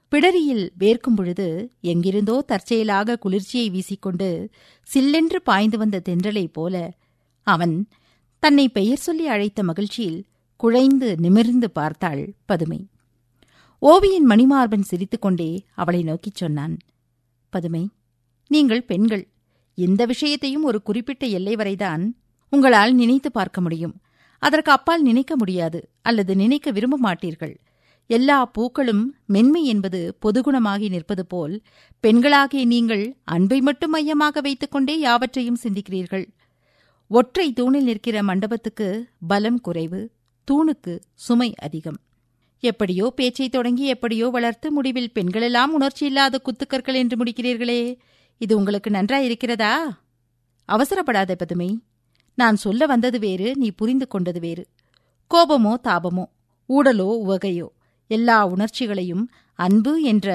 பிடரியில் வேர்க்கும் பொழுது எங்கிருந்தோ தற்செயலாக குளிர்ச்சியை வீசிக்கொண்டு சில்லென்று பாய்ந்து வந்த தென்றலைப் போல அவன் தன்னை பெயர் சொல்லி அழைத்த மகிழ்ச்சியில் குழைந்து நிமிர்ந்து பார்த்தாள் பதுமை ஓவியின் மணிமார்பன் சிரித்துக்கொண்டே அவளை நோக்கிச் சொன்னான் பதுமை நீங்கள் பெண்கள் எந்த விஷயத்தையும் ஒரு குறிப்பிட்ட எல்லை வரைதான் உங்களால் நினைத்து பார்க்க முடியும் அதற்கு அப்பால் நினைக்க முடியாது அல்லது நினைக்க விரும்ப மாட்டீர்கள் எல்லா பூக்களும் மென்மை என்பது பொதுகுணமாகி நிற்பது போல் பெண்களாகிய நீங்கள் அன்பை மட்டும் மையமாக வைத்துக்கொண்டே யாவற்றையும் சிந்திக்கிறீர்கள் ஒற்றை தூணில் நிற்கிற மண்டபத்துக்கு பலம் குறைவு தூணுக்கு சுமை அதிகம் எப்படியோ பேச்சை தொடங்கி எப்படியோ வளர்த்து முடிவில் பெண்களெல்லாம் உணர்ச்சியில்லாத குத்துக்கற்கள் என்று முடிக்கிறீர்களே இது உங்களுக்கு நன்றாயிருக்கிறதா அவசரப்படாத பதுமை நான் சொல்ல வந்தது வேறு நீ புரிந்து கொண்டது வேறு கோபமோ தாபமோ ஊடலோ உவகையோ எல்லா உணர்ச்சிகளையும் அன்பு என்ற